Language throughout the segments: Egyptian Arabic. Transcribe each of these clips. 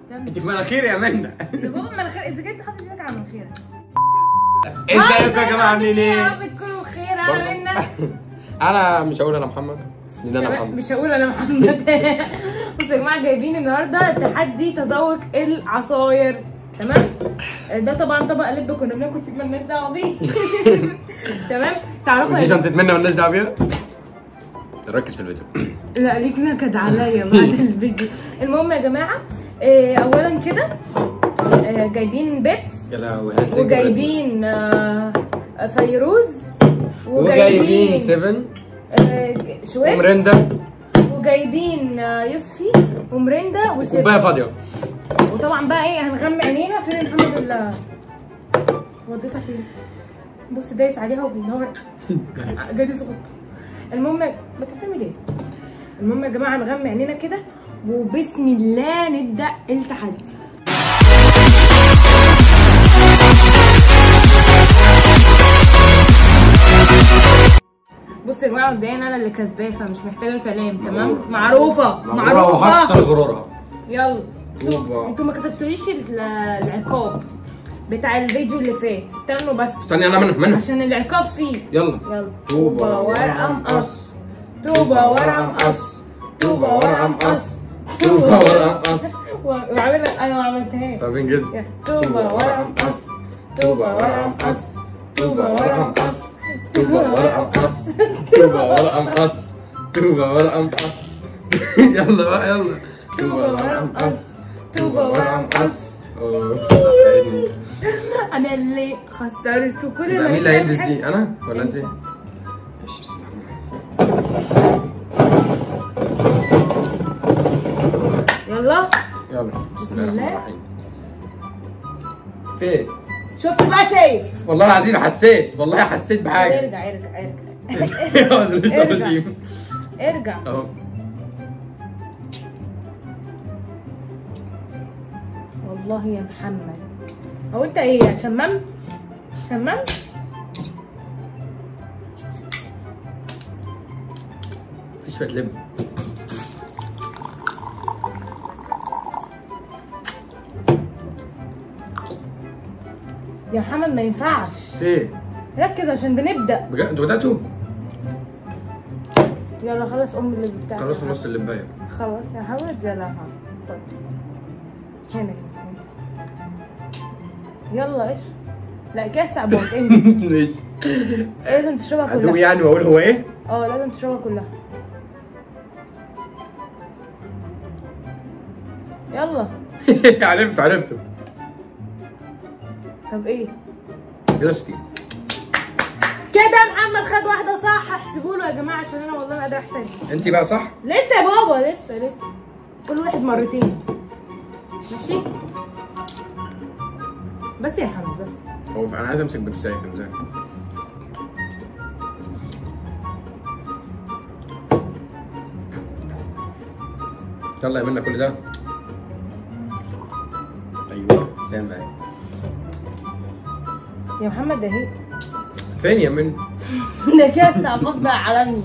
استنى انت في مناخير يا منى ده بابا مناخير اذا كنت حاطط ايدك على مناخيرك ازيكم يا جماعه عاملين يا ايه؟ رب تكونوا بخير عملنا انا مش هقول انا محمد لان انا تمام، محمد مش هقول انا محمد بصوا يا جماعه جايبين النهارده تحدي تذوق العصاير تمام ده طبعا طبق لب كنا بناكل فيه مالناش دعوه بيه تمام تعرفوا ودي يا شنطه منى والناس دعوه بيها ركز في الفيديو لا ليك نكد عليا بعد الفيديو المهم يا جماعه آه، اولا كده آه، جايبين بيبس يا لهوي هنسى وجايبين آه، فيروز وجايبين 7 آه، شويبس ومرندا وجايبين آه، يوسفي ومرندا وسيف كوبايه فاضيه وطبعا بقى ايه هنغمق عينينا فين محمد ال وديتها فين بص دايس عليها وبينور جالي صوت المهم انت بتعمل ايه المهم يا جماعه نغمق عينينا كده وبسم الله نبدا التحدي بص يا جماعه مبدئيا انا اللي كسباه فمش محتاجه كلام تمام معروفه معروفه وهكسر معروفه غرورها يلا انتوا طوبة. انتوا ما كتبتوليش ال- العقاب بتاع الفيديو اللي فات استنوا بس استني انا منى منى عشان العقاب فيه يلا يلا طوبة ورقه مقص طوبة ورقه مقص طوبة ورقه مقص طوبة ورقه مقص وعامل انا ما عملتهاش طب انجز يلا. طوبة ورقه مقص طوبة ورقه مقص طوبة ورقه مقص طوبة ورقه مقص طوبة ورقه مقص طوبة ورقه مقص يلا بقى يلا طوبة ورقه مقص طوبة ورقه مقص أوه، صحيني. انا اللي خسرت كل يبقى ما مين اللي نعمل هيلبس حاجة- دي انا ولا انت؟ ماشي بسم الله يلا يلا بسم الله. فين؟ شفت بقى شايف والله العظيم حسيت والله حسيت بحاجه ارجع ارجع ارجع يا أستاذ ارجع. الرجيم. ارجع اهو والله يا محمد هو انت ايه شمام شمام في شويه لب يا محمد ما ينفعش فين؟ ركز عشان بنبدا بجد انتوا بداتوا؟ يلا خلاص ام اللي بتاع خلاص خلصت اللبايه خلاص يا محمد يلا يا محمد طيب. هنا هنا يلا ايش لا كاس تعبان انجز ماشي لازم تشربها ادوق كلها يعني واقول هو ايه؟ اه لازم تشربها كلها يلا عرفت عرفته طب ايه يوسفي كده محمد خد واحده صح احسبوا له يا جماعه عشان انا والله ما قادره احسب انت بقى صح؟ لسه يا بابا لسه لسه كل واحد مرتين ماشي بس يا محمد بس هو انا عايز امسك بيبسايه كان زين يلا يا منى كل ده ايوه سامع يا محمد ده اهي فين يا منى؟ ده كاس تعبان بقى عالمي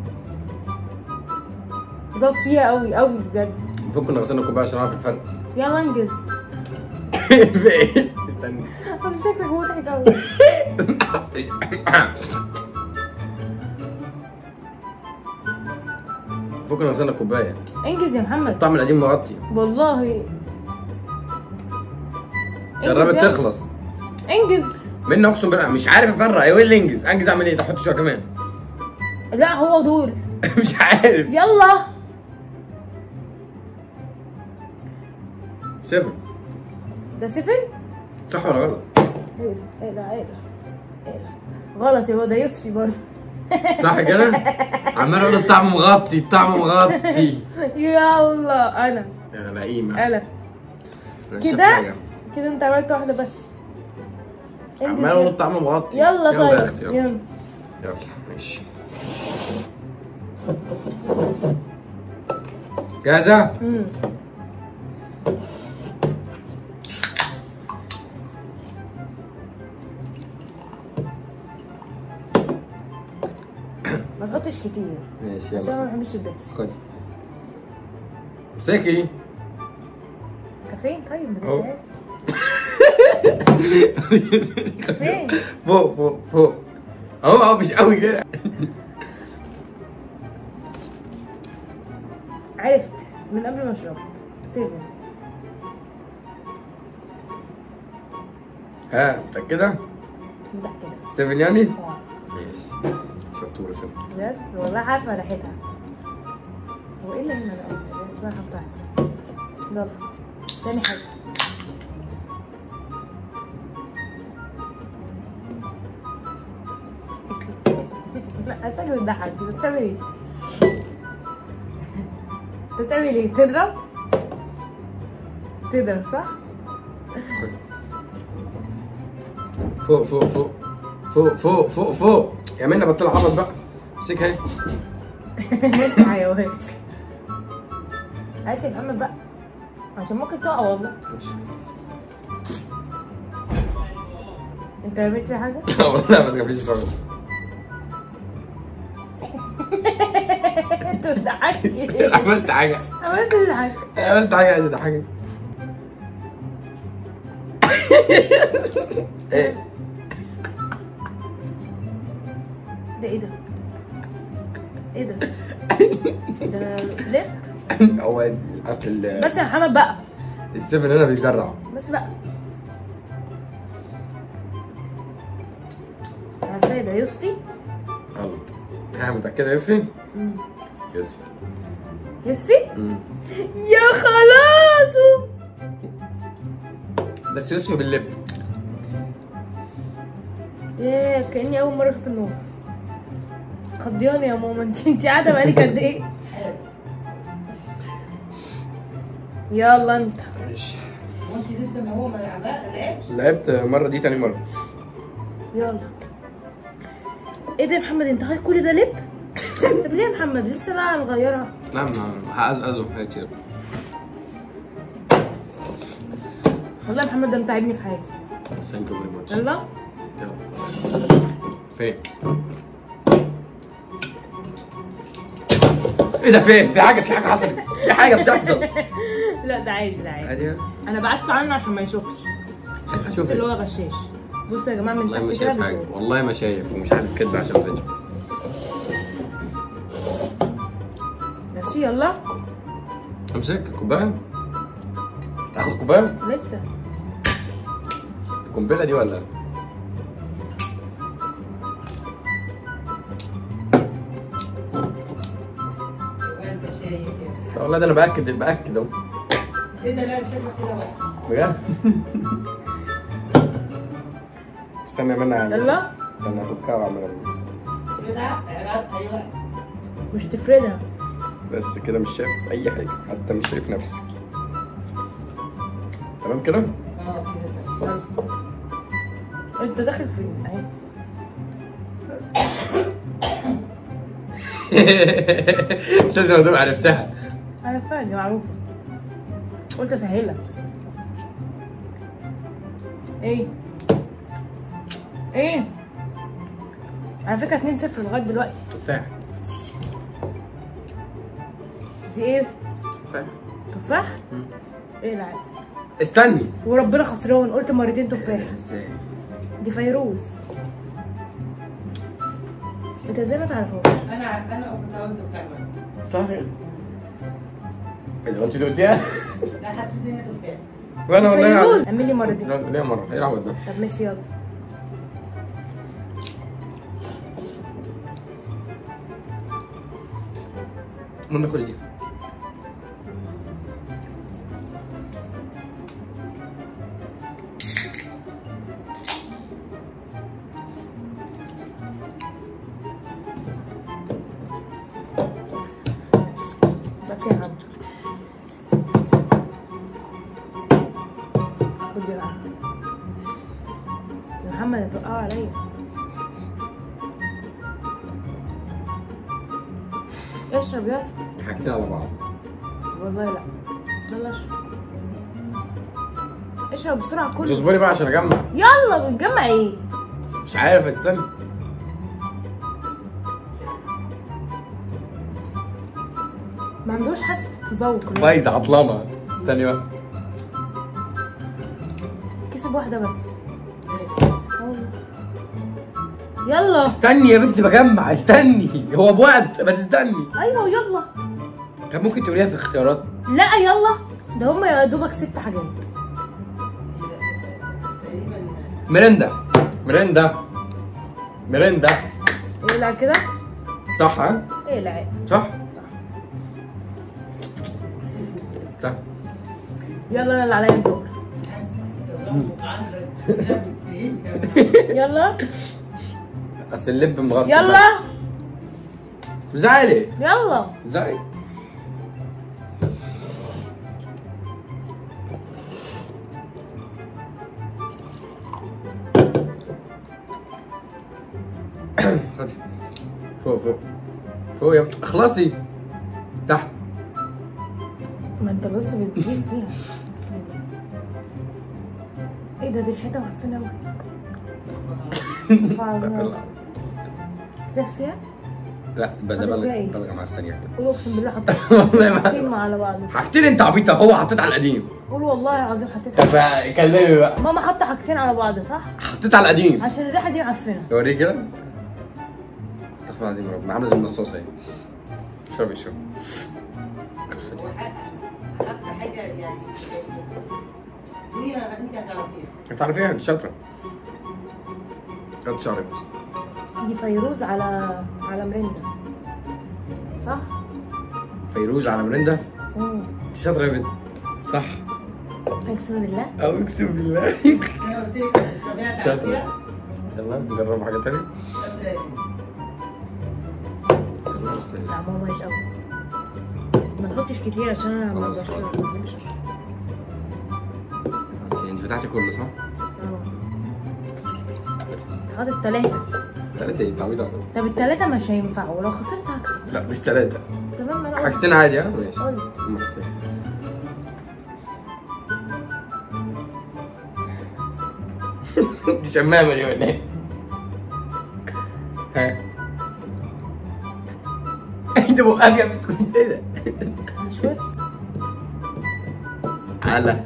زاد فيها قوي قوي بجد المفروض كنا غسلنا الكوبايه عشان اعرف الفرق يلا انجز في ايه؟ استنى بس شكلك مضحك قوي المفروض كنا غسلنا الكوبايه انجز يا محمد الطعم القديم مغطي والله انجز قربت يلا. تخلص انجز منى اقسم بالله مش عارف افرق ايه اللي انجز انجز اعمل ايه تحط شويه كمان لا هو دول مش عارف يلا سيفن ده سفن صح ولا غلط؟ ايه ده ايه ده ايه ده ايه ده غلط يا هو ده يصفي برضه صح كده؟ عمال اقول الطعم مغطي الطعم مغطي يلا انا يا لئيمة انا أنا مش شايف كده حاجة. كده انت عملت واحده بس انجز عمال اقول يلا. الطعم مغطي يلا يلا يا طيب اختي يلا يلا يلا ماشي جاهزة؟ امم ما تحطش كتير ماشي عشان ما يلا بحبش الدبس خدي امسكي انت فين طيب ما أهو. تنتهي. فين؟ فوق فوق فوق اهو اهو مش قوي كده عرفت من قبل ما شربت سيفن ها متأكدة؟ متأكدة سيفن يعني؟ اه ماشي شطورة سيفن بجد والله عارفة ريحتها هو ايه اللي هنا ده الريحة بتاعتي يلا تاني حاجة لا عايزاك بتضحك انت بتعمل ايه؟ انت بتعمل ايه؟ تضرب؟ تضرب صح؟ فوق فوق فوق فوق فوق فوق فوق يا منى بطل عبط بقى امسكها اهي انت حيوان هاتي يا محمد بقى عشان ممكن تقع والله ماشي انت رميت في حاجة؟ لا والله ما تخافيش خالص انت بتضحكني عملت حاجة عملت تضحك عملت حاجة عايز اضحكك ايه ده ايه ده؟ ايه ده؟ ده لب هو اصل ال- بس يا محمد بقى ستيفن هنا بيزرع بس بقى عارفة ده يوسفي؟ غلط ها متأكدة يا يوسفي؟ مم. يوسفي يوسفي؟ مم. يا خلاص بس يوسفي باللب ياه كأني أول مرة أشوف النور خضياني يا ماما انت انت قاعدة بقالك قد إيه؟ يلا انت ماشي وانت لسه ما هو ما لعبها- لعبش لعبت مرة دي تاني مرة يلا ايه ده يا محمد انت هاي كل ده لب؟ طب ليه يا محمد لسه بقى نغيرها لا ما هقزقزه حاجة كده والله يا محمد ده متعبني في حياتي ثانك يو فيري ماتش يلا فين؟ ايه ده فين؟ في حاجة في حاجة حصلت في حاجة بتحصل لا ده عادي ده عادي عادي انا بعدت عنه عشان ما يشوفش شوف اللي هو غشاش بصوا يا جماعه من والله ما تحت كده شايف حاجة بيشوف والله ما شايف ومش عارف كدب عشان فيديو ماشي يلا امسك كوباية تاخد كوباية؟ لسه القنبلة دي ولا؟ وانت شايف يعني لا والله ده انا باكد باكد اهو ايه ده لا شكلك كده وحش بجد استنى منى يلا استنى افكها واعملها كده اعراض ايوه مش تفردها بس كده مش شايف اي حاجه حتى مش شايف نفسي تمام كده اه كده يلا انت داخل فين اهي مش لازم ادوق عرفتها عارفاها دي معروفه قلت اسهلك ايه ايه على فكره 2 0 لغايه دلوقتي تفاح دي ايه تفاح تفاح مم. ايه العيب استني وربنا خسران قلت مرتين تفاح ازاي دي فيروز انت ازاي ما تعرفوش انا ع- انا كنت عاوزه فعلا صح اذا انت دوقتيها لا حسيت ان هي تفاح وانا والله فيروز العظيم- اعمل لي مرتين لا ليه مره ايه العوض ده طب ماشي يلا المهم خدي دي بس يا عم خد يا عم يا محمد هتوقعوا عليا اشرب يلا حاجتين على بعض والله لا يلا اشرب اشرب بسرعة كله تصبري بقى عشان اجمع يلا بتجمع ايه؟ مش عارف استنى ما عندوش حاسة التذوق بايظه عطلانه استني بقى بواحده بس أهو. يلا استني يا بنتي بجمع استني هو بوقت ما تستني ايوه يلا طب ممكن تقوليها في الاختيارات لا يلا ده هم يا دوبك ست حاجات تقريبا مرندا مرندا مرندا اقلع كده صح ها اقلع صح صح يلا انا اللي عليا الدور تذوق عندك جامد ايه يلا اصل اللب مغطي يلا زعلي يلا زعلي خدي فوق فوق فوق يا اخلصي تحت ما انت بص بتجيب فيها بسم الله. ايه ده دي الحيطه معفنه قوي كافيه لا تبقى ده حطيت بلغ فيها ايه؟ بلغ مع الثانية قول اقسم بالله حطيت والله ما حاطين على بعض حكيت لي انت عبيطة هو حطيت على القديم قول والله العظيم حطيت طب كلمي بقى ماما حاطه حاجتين على بعض صح حطيت على القديم عشان الريحه دي معفنه اوريك كده استغفر الله العظيم يا رب عامله زي المصاصه اهي اشربي اشربي حتى حاجه يعني ليها انت هتعرفيها هتعرفيها انت شاطره قد شعرك بس دي فيروز على على مريندا صح؟ فيروز على مرندا امم انت شاطره يا بنت صح اقسم بالله او اقسم بالله انا قلت لك اشربيها شاطرة. تعرفيها يلا نجرب حاجه ثانيه شاطرة يا بنت. يلا بسم الله طعمها وحش قوي ما تحطش كتير عشان انا ما خلاص، بشرب خلاص. ما بحبش اشرب انت انت فتحتي كله صح؟ اه حاطط التلاتة ثلاثه ايه تعويضه طب التلاتة مش هينفعوا ولو خسرت هكسب لا مش ثلاثه تمام انا قلت حاجتين عادي ها ماشي قلت هم حاجتين. دي شمامه دي ولا ايه؟ ها انت بقك يا بنت ايه ده؟ مش ويبس على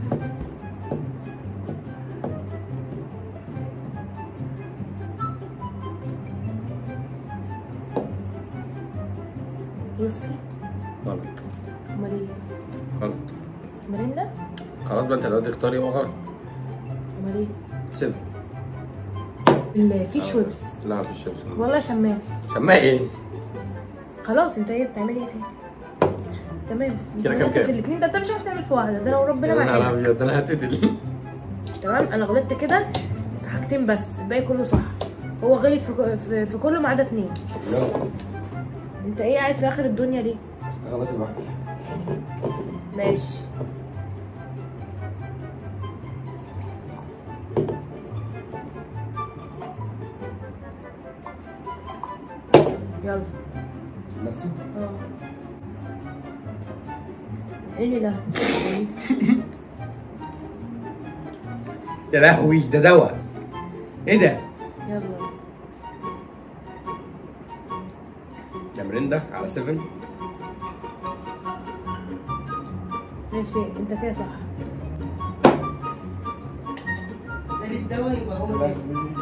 يوسفي غلط امال ايه؟ غلط مريندا؟ خلاص بقى انت لو تختاري هو غلط امال ايه؟ سيفن بالله في شويبس لا مفيش شمس والله شمام شماء ايه؟ خلاص انت ايه بتعملي ايه تاني؟ تمام انت كده كام غلطت كام؟ في الاثنين ده انت مش عارف تعمل في واحده ده لو ربنا يا نهار معانا ابيض انا هتقتل تمام انا غلطت كده في حاجتين بس الباقي كله صح هو غلط في, كو- في, في كله ما عدا اتنين انت ايه قاعد في اخر الدنيا ليه؟ خلاص لوحدك ماشي يلا بس اه ايه ده؟ يا لهوي ده دواء ايه ده؟ يلا ده مرندا على 7 ماشي انت كده صح ده للدواء يبقى هو زي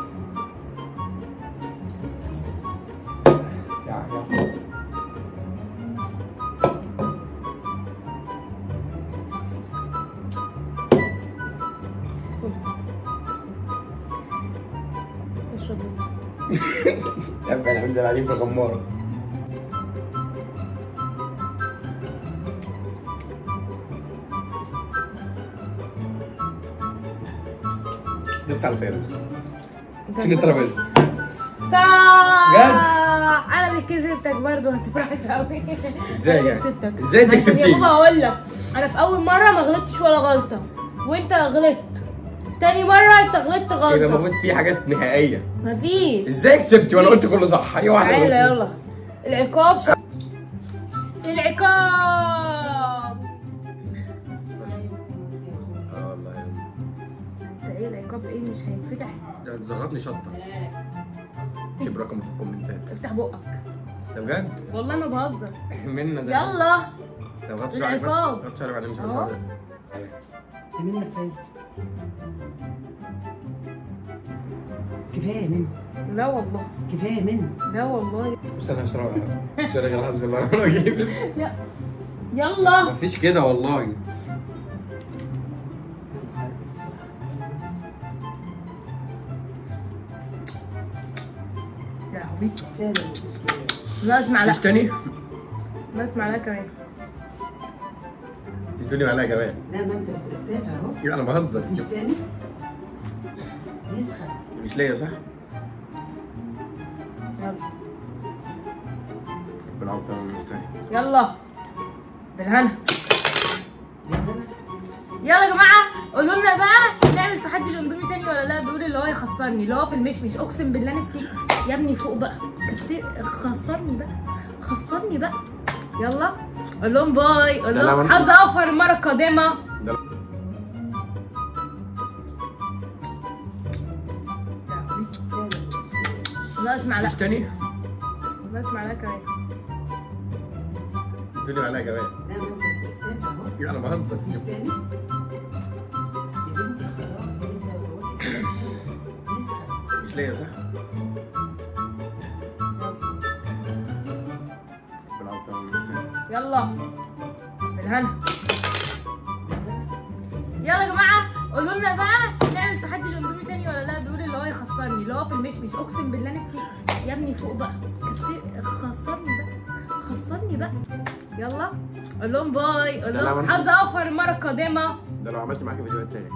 اشرب انت. يبقى انا هنزل عليك بغماره لبس على فيروز انت فين الترابيزه صح بجد؟ انا اللي كسبتك برضه هتفرحش قوي ازاي أنا يعني؟ كسبتك ازاي انت عشان يا كسبتيني؟ بابا اقول لك انا في اول مره ما غلطتش ولا غلطه وانت غلطت تاني مره انت غلطت يبقى غلطه المفروض في حاجات نهائيه مفيش ازاي كسبتي وانا قلت كله صح اي واحده تعالى غلطت. يلا العقاب ش... العقاب اه والله يا انت ايه العقاب ايه مش هيتفتح ده زغطني شطه سيب رقم في الكومنتات افتح بقك ده بجد والله ما بهزر منا ده يلا ده غطي شعرك بس العقاب. غطي شعرك بعدين مش أهو. هغطي منك فين؟ كفايه منه لا والله كفايه منه لا والله بس انا هشربها مش غير حسب الله ونعم الوكيل يا يلا مفيش كده والله يا نهار اسود. يا عبيط فعلا مفيش كفايه ناقص معلقه مفيش تاني ناقص معلقه كمان تقولي معانا كمان لا ما انت بتقتلها اهو يبقى انا بهزر مفيش تاني يسخن مش ليا صح؟ يلا بالعظم المفتاح يلا بالهنا بالهنا. يلا يا جماعه قولوا لنا بقى نعمل تحدي الاندومي تاني ولا لا بيقول اللي هو يخسرني اللي هو في المشمش اقسم بالله نفسي يا ابني فوق بقى كتير خسرني بقى خسرني بقى يلا قول لهم باي قول ده لو لهم أنت- حظ اوفر المره القادمه ده فعلا مفيش كفايه. ناقص معلقه مفيش تاني ناقص معلقه كمان تقولي معانا كمان لا ما انت بتقتلها اهو يبقى انا بهزر مفيش تاني يا بنتي خلاص لسه بقولك يسخن مش ليا صح؟ بالعظم المفتاح يلا بالهنا يلا يا جماعه قولوا لنا بقى نعمل تحدي الاندومي تاني ولا لا بيقول اللي هو يخسرني اللي هو في المشمش اقسم بالله نفسي يا ابني فوق بقى كتير خسرني بقى خسرني بقى يلا قول لهم باي قول ده لو لهم أنت- حظ اوفر المره القادمه ده لو عملت معاك فيديوهات تاني